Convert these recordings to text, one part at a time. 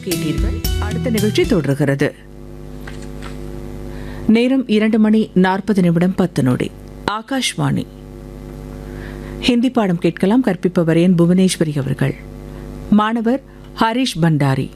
கேட்டீர்கள் அடுத்த நிகழ்ச்சி தொடர்கிறது நேரம் இரண்டு மணி நாற்பது நிமிடம் பத்து நொடி ஆகாஷ்வாணி ஹிந்தி பாடம் கேட்கலாம் கற்பிப்பவர் என் புவனேஸ்வரி அவர்கள் மாணவர் ஹரிஷ் பண்டாரி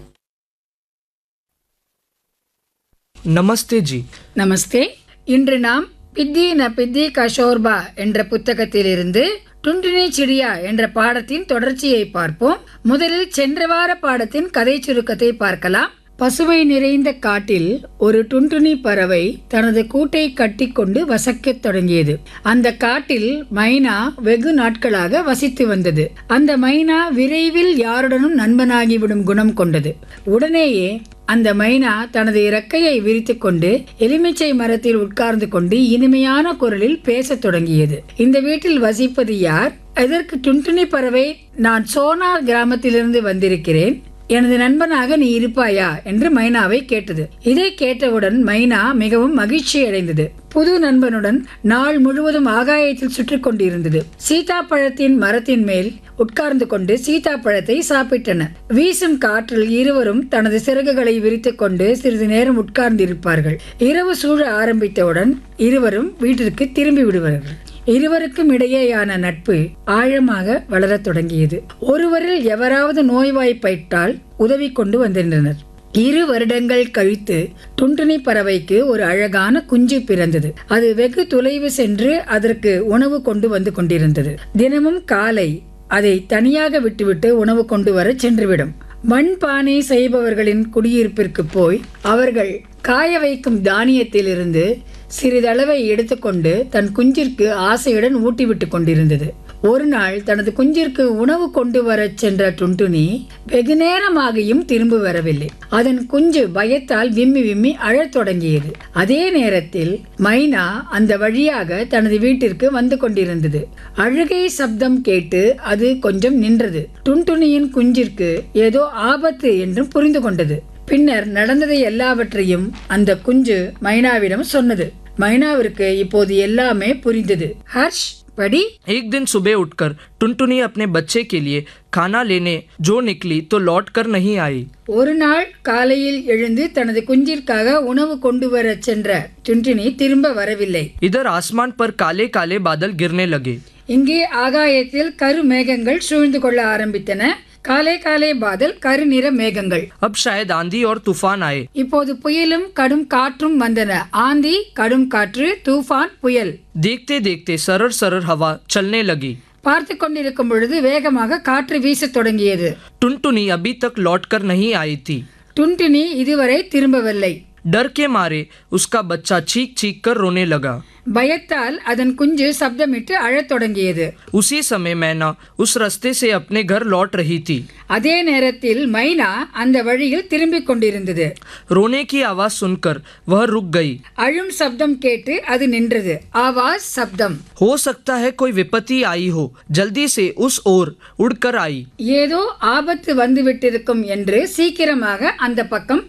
नमस्ते जी நமஸ்தே இன்று நாம் பித்தி ந பித்தி கஷோர்பா என்ற புத்தகத்திலிருந்து டுண்டினி சிடியா என்ற பாடத்தின் தொடர்ச்சியை பார்ப்போம் முதலில் சென்ற வார பாடத்தின் கதை சுருக்கத்தை பார்க்கலாம் பசுமை நிறைந்த காட்டில் ஒரு டுன்டுனி பறவை தனது கூட்டை கட்டிக்கொண்டு வசிக்கத் தொடங்கியது அந்த காட்டில் மைனா வெகு நாட்களாக வசித்து வந்தது அந்த மைனா விரைவில் யாருடனும் நண்பனாகிவிடும் குணம் கொண்டது உடனேயே அந்த மைனா தனது இறக்கையை விரித்துக்கொண்டு எலுமிச்சை மரத்தில் உட்கார்ந்து கொண்டு இனிமையான குரலில் பேசத் தொடங்கியது இந்த வீட்டில் வசிப்பது யார் இதற்கு டுன்டுனி பறவை நான் சோனார் கிராமத்திலிருந்து வந்திருக்கிறேன் எனது நண்பனாக நீ இருப்பாயா என்று மைனாவை கேட்டது இதை கேட்டவுடன் மைனா மிகவும் மகிழ்ச்சி அடைந்தது புது நண்பனுடன் நாள் முழுவதும் ஆகாயத்தில் சுற்றி கொண்டிருந்தது சீதாப்பழத்தின் மரத்தின் மேல் உட்கார்ந்து கொண்டு சீதாப்பழத்தை சாப்பிட்டன வீசும் காற்றில் இருவரும் தனது சிறகுகளை விரித்துக் கொண்டு சிறிது நேரம் உட்கார்ந்திருப்பார்கள் இரவு சூழ ஆரம்பித்தவுடன் இருவரும் வீட்டிற்கு திரும்பி விடுவார்கள் இருவருக்கும் இடையேயான நட்பு ஆழமாக வளரத் தொடங்கியது ஒருவரில் எவராவது நோய்வாய்ப்பட்டால் உதவி கொண்டு வந்திருந்தனர் இரு வருடங்கள் கழித்து டுண்டுனி பறவைக்கு ஒரு அழகான குஞ்சு பிறந்தது அது வெகு தொலைவு சென்று அதற்கு உணவு கொண்டு வந்து கொண்டிருந்தது தினமும் காலை அதை தனியாக விட்டுவிட்டு உணவு கொண்டு வர சென்றுவிடும் மண்பானை செய்பவர்களின் குடியிருப்பிற்கு போய் அவர்கள் காய வைக்கும் தானியத்திலிருந்து சிறிதளவை எடுத்துக்கொண்டு தன் குஞ்சிற்கு ஆசையுடன் ஊட்டிவிட்டு கொண்டிருந்தது ஒரு நாள் தனது குஞ்சிற்கு உணவு கொண்டு வரச் சென்ற டுன்டுனி வெகு நேரமாகியும் திரும்ப வரவில்லை அதன் குஞ்சு பயத்தால் விம்மி விம்மி அழத் தொடங்கியது அதே நேரத்தில் மைனா அந்த வழியாக தனது வீட்டிற்கு வந்து கொண்டிருந்தது அழுகை சப்தம் கேட்டு அது கொஞ்சம் நின்றது டுன்டுனியின் குஞ்சிற்கு ஏதோ ஆபத்து என்றும் புரிந்து கொண்டது பின்னர் நடந்ததை எல்லாவற்றையும் அந்த குஞ்சு மைனாவிடம் சொன்னது மைனாவிற்கு இப்போது எல்லாமே புரிந்தது ஹர்ஷ் படி एक दिन सुबह उठकर टुनटुनी अपने बच्चे के लिए खाना लेने जो निकली तो लौट कर नहीं आई ஒரு நாள் காலையில் எழுந்து தனது குஞ்சிற்காக உணவு கொண்டு வரச் சென்ற டுன்டினி திரும்ப வரவில்லை इधर आसमान पर काले काले बादल गिरने लगे இங்கே ஆகாயத்தில் கரு மேகங்கள் சூழ்ந்து கொள்ள ஆரம்பித்தன காலை காலை பாதல் கருநிற மேகங்கள் अब शायद आंधी और तूफान आए இப்போது புயலும் கடும் காற்றும் வந்தன ஆந்தி கடும் காற்று தூஃபான் புயல் देखते देखते सरर सरर हवा चलने लगी பார்த்து கொண்டிருக்கும் பொழுது வேகமாக காற்று வீசத் தொடங்கியது टुनटुनी अभी तक लौट कर नहीं आई थी டுன்டினி இதுவரை திரும்பவில்லை डर के मारे उसका बच्चा चीख चीख कर रोने लगा பயத்தால் அதன் குஞ்சு சப்தமிட்டு அழத் தொடங்கியது उसी समय मैना उस रास्ते से अपने घर लौट रही थी அதே நேரத்தில் மைனா அந்த வழியில் திரும்பிக் கொண்டிருந்தது रोने की आवाज सुनकर वह रुक गई அழும் சப்தம் கேட்டு அது நின்றது ஆவாஸ் சப்தம் हो सकता है कोई विपत्ति आई हो जल्दी से उस ओर उड़कर आई ஏதோ ஆபத்து வந்துவிட்டிருக்கும் என்று சீக்கிரமாக அந்த பக்கம்